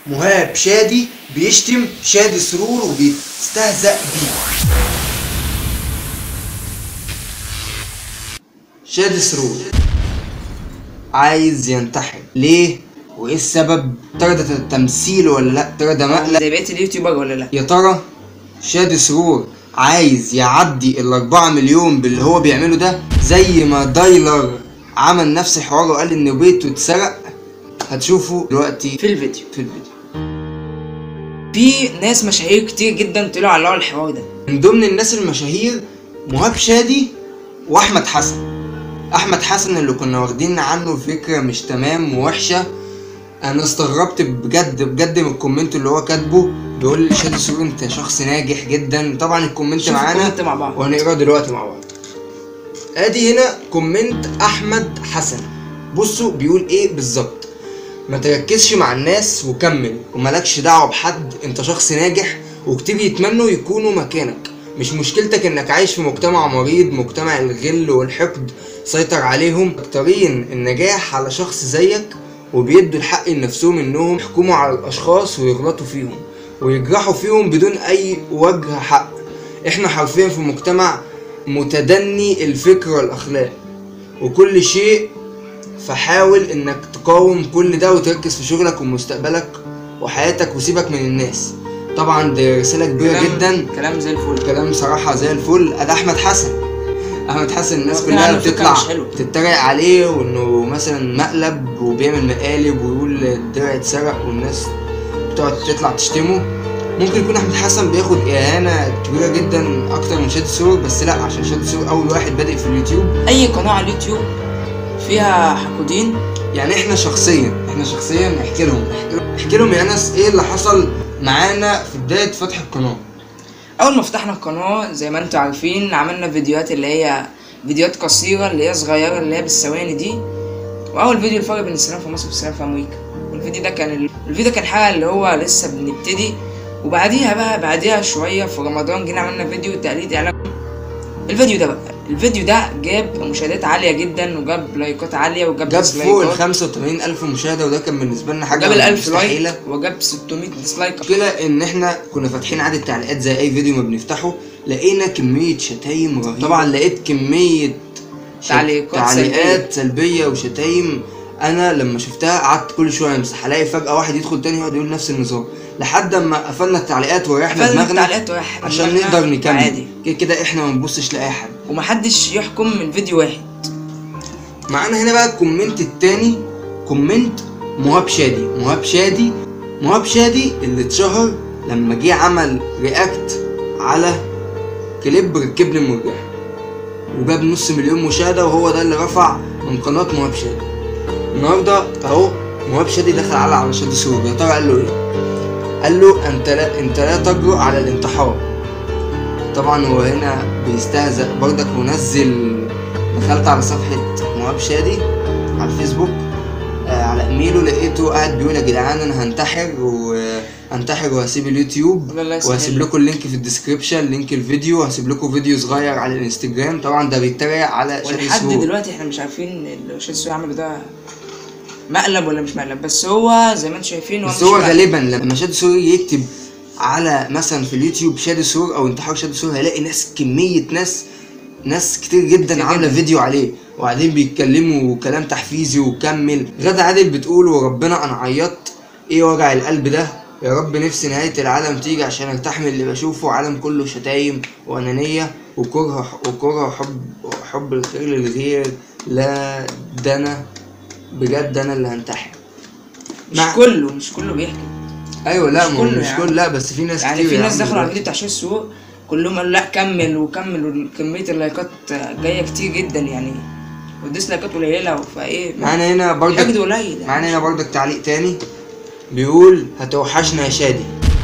مهاب شادي بيشتم شادي سرور وبيستهزأ بيه شادي سرور عايز ينتحر ليه وايه السبب ترى ده تمثيل ولا لا ترى ده مقلب زي بقيه اليوتيوبر ولا لا يا ترى شادي سرور عايز يعدي الأربعة مليون باللي هو بيعمله ده زي ما دايلر عمل نفس الحوار وقال إن بيته اتسرق هتشوفوا دلوقتي في الفيديو في الفيديو في ناس مشاهير كتير جدا طلعوا علقوا الحوار ده من ضمن الناس المشاهير مهاب شادي وأحمد حسن أحمد حسن اللي كنا واخدين عنه فكرة مش تمام ووحشة أنا استغربت بجد بجد من الكومنت اللي هو كاتبه بيقول شادي سرور أنت شخص ناجح جدا طبعا الكومنت شوف معانا الكومنت مع بعض وهنقرا دلوقتي مع بعض ادي هنا كومنت احمد حسن بصوا بيقول ايه بالظبط ما تركزش مع الناس وكمل وملكش دعوه بحد انت شخص ناجح وكتير يتمنوا يكونوا مكانك مش مشكلتك انك عايش في مجتمع مريض مجتمع الغل والحقد سيطر عليهم اكترين النجاح على شخص زيك وبيدوا الحق لنفسهم انهم يحكموا على الاشخاص ويغلطوا فيهم ويجرحوا فيهم بدون اي وجه حق احنا حرفيا في مجتمع متدني الفكر والاخلاق وكل شيء فحاول انك تقاوم كل ده وتركز في شغلك ومستقبلك وحياتك وسيبك من الناس طبعا دي رسالة كبيرة كلام- جدا كلام زي الفل كلام صراحة زي الفل ده احمد حسن احمد حسن الناس واخدين كلها عنه فكرة بتطلع مش حلوة. تتريق عليه وانه مثلا مقلب وبيعمل مقالب ويقول الدرع اتسرق والناس بتقعد تطلع تشتمه ممكن يكون احمد حسن بياخد اهانه كبيره جدا اكتر من شادي سرور بس لا عشان شادي سرور اول واحد بادئ في اليوتيوب اي قناه على اليوتيوب فيها حقودين يعني احنا شخصيا احنا شخصيا نحكي لهم نحكي لهم, نحكي لهم يا ناس ايه اللي حصل معانا في بدايه فتح القناه اول ما فتحنا القناه زي ما انتم عارفين عملنا فيديوهات اللي هي فيديوهات قصيره اللي هي صغيره اللي هي بالثواني دي واول فيديو الفرق بين السلام في مصر والسلام في امريكا والفيديو ده كان ال- الفيديو كان حاجه اللي هو لسه بنبتدي وبعديها بقى بعديها شويه في رمضان جينا عملنا فيديو تقليد اعلان الفيديو ده بقى الفيديو ده جاب مشاهدات عاليه جدا وجاب لايكات عاليه وجاب جاب فوق ال ديسلايكات 85 الف مشاهده وده كان بالنسبه لنا حاجه وجاب ال 1000 مستحيله لايك وجاب 600 ديسلايك المشكلة إن إحنا كنا فاتحين عدد تعليقات زي أي فيديو ما بنفتحه لقينا كمية شتايم رهيبة طبعا لقيت كمية شت- تعليقات تعليقات سلبية وشتايم أنا لما شفتها قعدت كل شوية أمسح ألاقي فجأة واحد يدخل تاني يقعد يقول نفس النظام لحد ما قفلنا التعليقات وريحنا فضل دماغنا التعليقات واحد عشان دماغنا نقدر نكمل عادي كده كده إحنا ما بنبصش لأي حد ومحدش يحكم من فيديو واحد معانا هنا بقى الكومنت التاني كومنت مهاب شادي مهاب شادي مهاب شادي اللي اتشهر لما جه عمل رياكت على كليب ركبني المرجح وجاب نص مليون مشاهدة وهو ده اللي رفع من قناة مهاب شادي النهاردة اهو مهاب شادي دخل على على شادي سرور يا ترى قال له ايه؟ قال له انت لا انت لا تجرؤ على الانتحار طبعا هو هنا بيستهزأ برضك ونزل دخلت على صفحة مهاب شادي على الفيسبوك آه على ايميله لقيته قاعد بيقول يا جدعان انا هنتحر وهنتحر وهسيب اليوتيوب لا لا يسهل. وهسيب لكم اللينك في الديسكريبشن لينك الفيديو وهسيب لكم فيديو صغير على الانستجرام طبعا ده بيتريق على شادي ولحد سرور دلوقتي احنا مش عارفين اللي شاد سوي عمله ده مقلب ولا مش مقلب بس هو زي ما انتم شايفين هو بس مش هو مقلب. غالبا لما شادي سرور يكتب على مثلا في اليوتيوب شادي سرور او انتحار شادي سرور هيلاقي ناس كمية ناس ناس كتير جدا كتير عامله جداً. فيديو عليه وبعدين بيتكلموا كلام تحفيزي وكمل غدا عادل بتقول وربنا انا عيطت ايه وجع القلب ده يا رب نفسي نهاية العالم تيجي عشان ارتاح من اللي بشوفه عالم كله شتايم وانانية وكره وكره وحب وحب الخير للغير لا ده انا بجد انا اللي هنتحر مش مع- كله مش كله بيحكي ايوه لا مش ما هو كله مش يعني. كل لا بس في ناس يعني كتير في يا ناس عم دخلوا على دلوقتي. الفيديو بتاع شاد سوق كلهم قالوا لا كمل وكمل وكمية اللايكات جاية كتير جدا يعني والديسلايكات قليلة فايه معانا هنا الحقد برضك قليل يعني. معانا هنا برضك تعليق تاني بيقول هتوحشنا يا شادي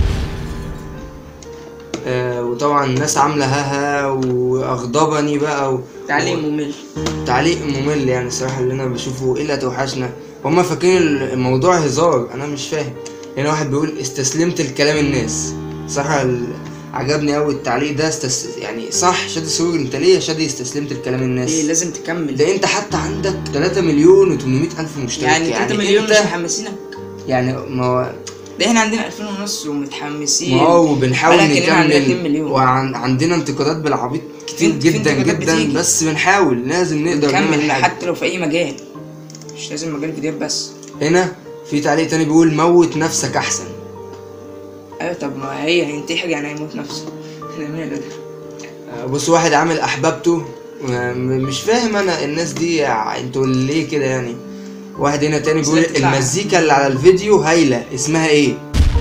آه وطبعا الناس عامله هاها واغضبني بقى و... تعليق ممل تعليق ممل يعني الصراحه اللي انا بشوفه ايه اللي هتوحشنا هما فاكرين الموضوع هزار انا مش فاهم هنا واحد بيقول استسلمت لكلام الناس صراحه ال... عجبني قوي التعليق ده استس... يعني صح شادي سرور انت ليه يا شادي استسلمت لكلام الناس ايه لازم تكمل ده انت حتى عندك 3 مليون و800 الف مشترك يعني 3 مليون مش انت محمسينك يعني ما هو ده احنا عندنا 2000 ونص ومتحمسين ما هو وبنحاول ولكن هنا عندنا 2 نكمل مليون وعندنا انتقادات بالعبيط كتير في- في جدا انتقادات جدا بتيجي. بس بنحاول لازم نقدر نعمل نكمل حاجه حتى لو في اي مجال مش لازم مجال فيديوهات بس هنا في تعليق تاني بيقول موت نفسك احسن ايوه طب ما هي هينتحر يعني هيموت نفسه احنا ماله ده آه، بص واحد عامل احبابته آه، م- مش فاهم انا الناس دي ع- انتوا ليه كده يعني واحد هنا تاني بيقول ازاي تطلع؟ المزيكا اللي على الفيديو هايله اسمها ايه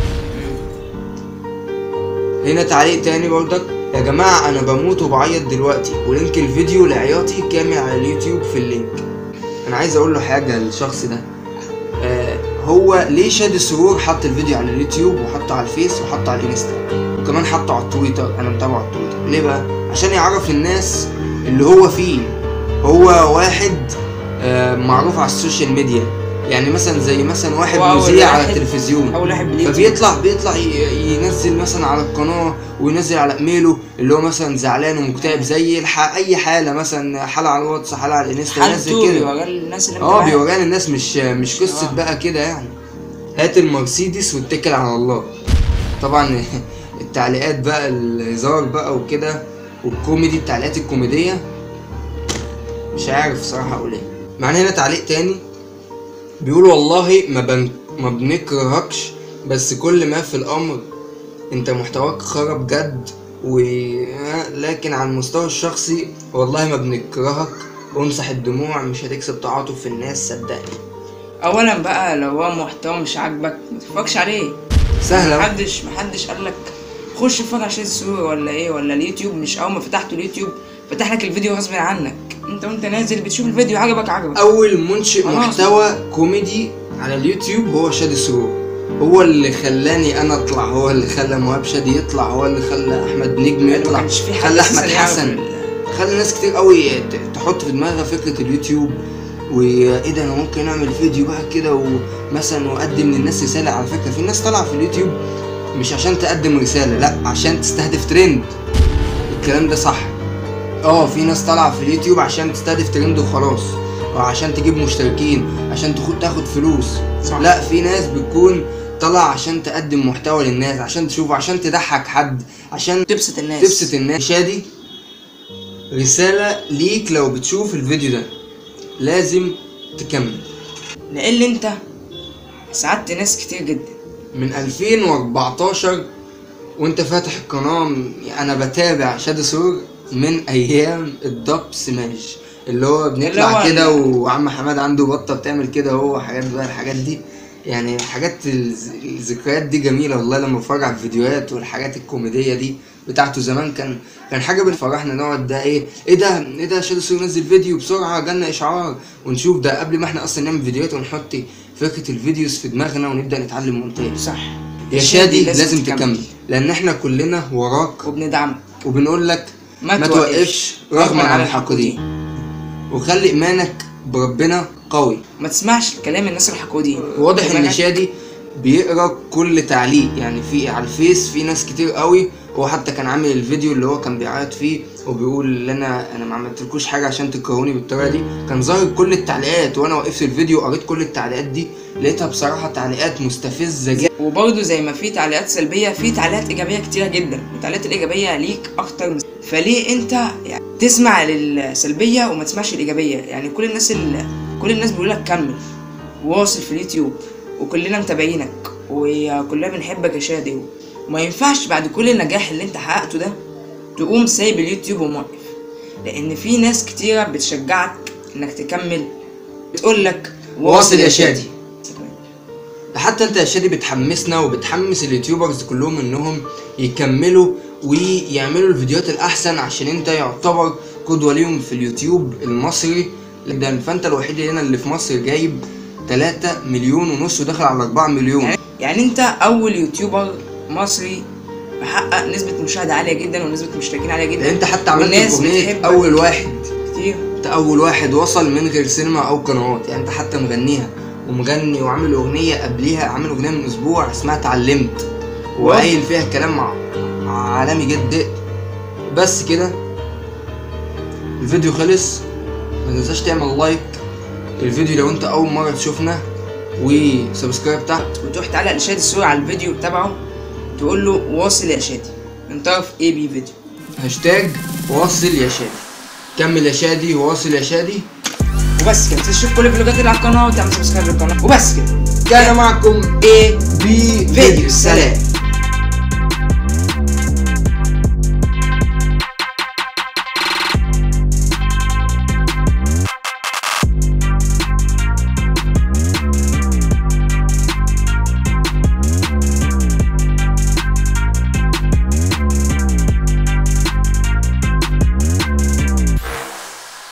هنا تعليق تاني برضك يا جماعة أنا بموت وبعيط دلوقتي ولينك الفيديو لعياطي كامل على اليوتيوب في اللينك أنا عايز أقول له حاجة للشخص ده آه هو ليه شادي سرور حط الفيديو على اليوتيوب وحطه على الفيس وحطه على الانستا وكمان حطه على التويتر أنا متابعه على التويتر ليه بقى؟ عشان يعرف الناس اللي هو فيه هو واحد آه معروف على السوشيال ميديا يعني مثلا زي مثلا واحد هو أول مذيع على واحد- التلفزيون اول واحد باليوتيوب فبيطلع بيطلع ي- ينزل مثلا على القناه وينزل على ايميله اللي هو مثلا زعلان ومكتئب زي الح... اي حاله مثلا حاله على الواتس حاله على الانستا ينزل حالته كده بيوريها للناس اللي اه متابعاه. بيوريها للناس مش مش قصه آه. بقى كده يعني هات المرسيدس واتكل على الله طبعا التعليقات بقى الهزار بقى وكده والكوميدي التعليقات الكوميديه مش عارف صراحه اقول ايه معانا هنا تعليق تاني بيقول والله ما بن... ما بنكرهكش بس كل ما في الامر انت محتواك خرب جد و لكن على المستوى الشخصي والله ما بنكرهك وامسح الدموع مش هتكسب تعاطف في الناس صدقني اولا بقى لو هو محتوى مش عاجبك ما تتفرجش عليه سهلة محدش محدش قال لك خش اتفرج على شيء السوري ولا ايه ولا اليوتيوب مش اول ما فتحت اليوتيوب فتح لك الفيديو غصب عنك انت وانت نازل بتشوف الفيديو عجبك عجبك اول منشئ خلاص. محتوى كوميدي على اليوتيوب هو شادي سرور هو اللي خلاني انا اطلع هو اللي خلى مهاب شادي يطلع هو اللي خلى احمد نجم ما يطلع كانش في حد خلى أساساً احمد يعرف حسن ال- خلى ناس كتير قوي ت- تحط في دماغها فكره اليوتيوب وايه ده انا ممكن اعمل فيديو بقى كده ومثلا واقدم للناس رساله على فكره في ناس طالعه في اليوتيوب مش عشان تقدم رساله لا عشان تستهدف ترند الكلام ده صح اه في ناس طالعه في اليوتيوب عشان تستهدف ترند وخلاص وعشان تجيب مشتركين عشان تاخد تاخد فلوس صح. لا في ناس بتكون طالعه عشان تقدم محتوى للناس عشان تشوف عشان تضحك حد عشان تبسط الناس تبسط الناس شادي رسالة ليك لو بتشوف الفيديو ده لازم تكمل لان انت ساعدت ناس كتير جدا من 2014 وانت فاتح القناة انا بتابع شادي سرور من ايام الدب سماش اللي هو اللي بنطلع هو كده ال- وعم حماد عنده بطة بتعمل كده وهو حاجات بقى الحاجات دي يعني حاجات الز- الذكريات دي جميلة والله لما بتفرج على الفيديوهات والحاجات الكوميدية دي بتاعته زمان كان كان حاجة بتفرحنا نقعد ده ايه ايه ده ايه ده شادي سرور نزل فيديو بسرعة جالنا اشعار ونشوف ده قبل ما احنا اصلا نعمل فيديوهات ونحط فكرة الفيديوز في دماغنا ونبدأ نتعلم مونتاج صح يا شادي لازم تكمل لان احنا كلنا وراك وبندعمك وبنقول لك ما, ما توقفش رغما عن الحقودين وخلي ايمانك بربنا قوي ما تسمعش كلام الناس الحقودين واضح ان دماغك- شادي بيقرا كل تعليق يعني في على الفيس في ناس كتير قوي هو حتى كان عامل الفيديو اللي هو كان بيعيط فيه وبيقول ان انا انا ما عملتلكوش حاجه عشان تكرهوني بالطريقه دي كان ظاهر كل التعليقات وانا وقفت الفيديو قريت كل التعليقات دي لقيتها بصراحه تعليقات مستفزه جدا وبرضه زي ما في تعليقات سلبيه في تعليقات ايجابيه كتيره جدا التعليقات الايجابيه ليك اكتر من فليه انت يعني تسمع للسلبيه وما تسمعش الايجابيه يعني كل الناس ال... كل الناس بيقول لك كمل واصل في اليوتيوب وكلنا متابعينك وكلنا بنحبك يا شادي وما ينفعش بعد كل النجاح اللي انت حققته ده تقوم سايب اليوتيوب وموقف لان في ناس كتيره بتشجعك انك تكمل بتقول لك واصل يا شادي ده حتى انت يا شادي بتحمسنا وبتحمس اليوتيوبرز كلهم انهم يكملوا ويعملوا الفيديوهات الاحسن عشان انت يعتبر قدوة ليهم في اليوتيوب المصري جدا فانت الوحيد هنا اللي في مصر جايب 3 مليون ونص وداخل على 4 مليون يعني, يعني انت اول يوتيوبر مصري محقق نسبة مشاهدة عالية جدا ونسبة مشتركين عالية ده جدا انت حتى عملت والناس اغنية بتحبك. اول واحد كتير انت اول واحد وصل من غير سينما او قنوات يعني انت حتى مغنيها ومغني وعامل اغنيه قبليها عامل اغنيه من اسبوع اسمها اتعلمت وقايل فيها كلام مع عالمي جدا بس كده الفيديو خلص ما تنساش تعمل لايك الفيديو لو انت اول مره تشوفنا وسبسكرايب تحت وتروح تعلق لشادي الصورة على الفيديو تبعه تقول له واصل يا شادي من طرف اي بي فيديو هاشتاج واصل يا شادي كمل يا شادي واصل يا شادي وبس كده تشوف كل الفيديوهات اللي على القناة وتعمل سبسكرايب للقناة وبس كده كان معكم ايه بفيديو سلام